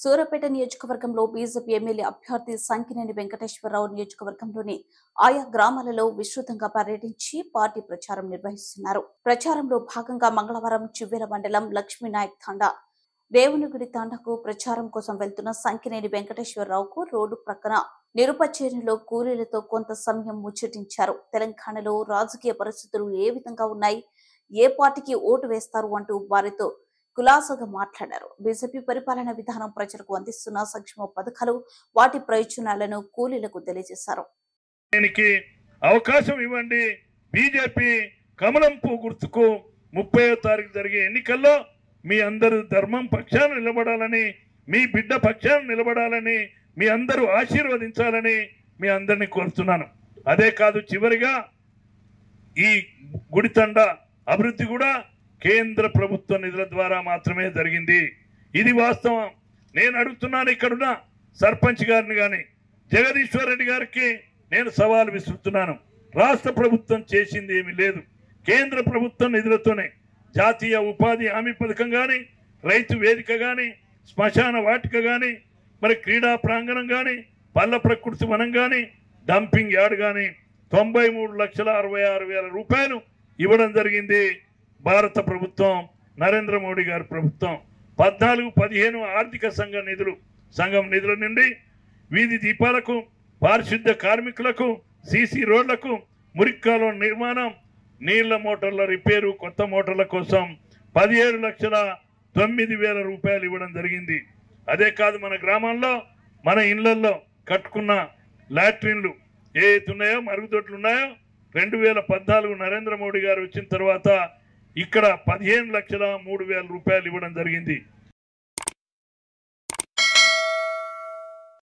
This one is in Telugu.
సూరపేట నియోజకవర్గంలో బీజేపీ ఎమ్మెల్యే అభ్యర్థి సంకినేని వెంకటేశ్వరరావు నియోజకవర్గంలోని ఆయా గ్రామాలలో విస్తృతంగా పర్యటించి పార్టీ ప్రచారం నిర్వహిస్తున్నారు ప్రచారంలో భాగంగా మంగళవారం చివ్వేల మండలం లక్ష్మీనాయక్ తాండా దేవునిగుడి తాండాకు ప్రచారం కోసం వెళ్తున్న సంకినేని వెంకటేశ్వరరావుకు రోడ్డు ప్రక్కన నిరుపచేరిలో కూలీలతో కొంత సమయం ముచ్చటించారు తెలంగాణలో రాజకీయ పరిస్థితులు ఏ విధంగా ఉన్నాయి ఏ పార్టీకి ఓటు వేస్తారు అంటూ వారితో కులాసగా మాట్లాడారు బీజేపీ పరిపాలన విధానం ప్రజలకు అందిస్తున్న సంక్షేమ పథకాలు వాటి ప్రయోజనాలను కూలీలకు తెలియజేశారు దీనికి అవకాశం ఇవ్వండి బీజేపీ కమలం పువ్వు గుర్తుకు ముప్పై తారీఖు జరిగే ఎన్నికల్లో మీ అందరూ ధర్మం పక్షాన నిలబడాలని మీ బిడ్డ పక్షాన నిలబడాలని మీ అందరూ ఆశీర్వదించాలని మీ అందరినీ కోరుతున్నాను అదే కాదు చివరిగా ఈ గుడితండ అభివృద్ధి కూడా కేంద్ర ప్రభుత్వ నిధుల ద్వారా మాత్రమే జరిగింది ఇది వాస్తవం నేను అడుగుతున్నాను ఇక్కడున్న సర్పంచ్ గారిని కానీ జగదీశ్వర్ రెడ్డి గారికి నేను సవాల్ విసురుతున్నాను రాష్ట్ర ప్రభుత్వం చేసింది ఏమీ లేదు కేంద్ర ప్రభుత్వం నిధులతోనే జాతీయ ఉపాధి హామీ పథకం కానీ రైతు వేదిక కానీ శ్మశాన వాటిక కానీ మరి క్రీడా ప్రాంగణం కానీ పల్ల ప్రకృతి వనం కానీ డంపింగ్ యార్డ్ కానీ తొంభై మూడు లక్షల అరవై ఆరు వేల రూపాయలు ఇవ్వడం జరిగింది భారత ప్రభుత్వం నరేంద్ర మోడీ గారి ప్రభుత్వం పద్నాలుగు పదిహేను ఆర్థిక సంఘ నిధులు సంఘం నిధుల నుండి వీధి దీపాలకు పారిశుద్ధ్య కార్మికులకు సీసీ రోడ్లకు మురిక్కాలో నిర్మాణం నీళ్ల మోటార్ల రిపేరు కొత్త మోటార్ల కోసం పదిహేడు లక్షల తొమ్మిది వేల రూపాయలు ఇవ్వడం జరిగింది అదే కాదు మన గ్రామాల్లో మన ఇళ్లల్లో కట్టుకున్న లాట్రిన్లు ఏ ఉన్నాయో మరుగుదొడ్లు ఉన్నాయో రెండు వేల పద్నాలుగు నరేంద్ర మోడీ గారు వచ్చిన తర్వాత ఇక్కడ పదిహేను లక్షల మూడు వేల రూపాయలు ఇవ్వడం జరిగింది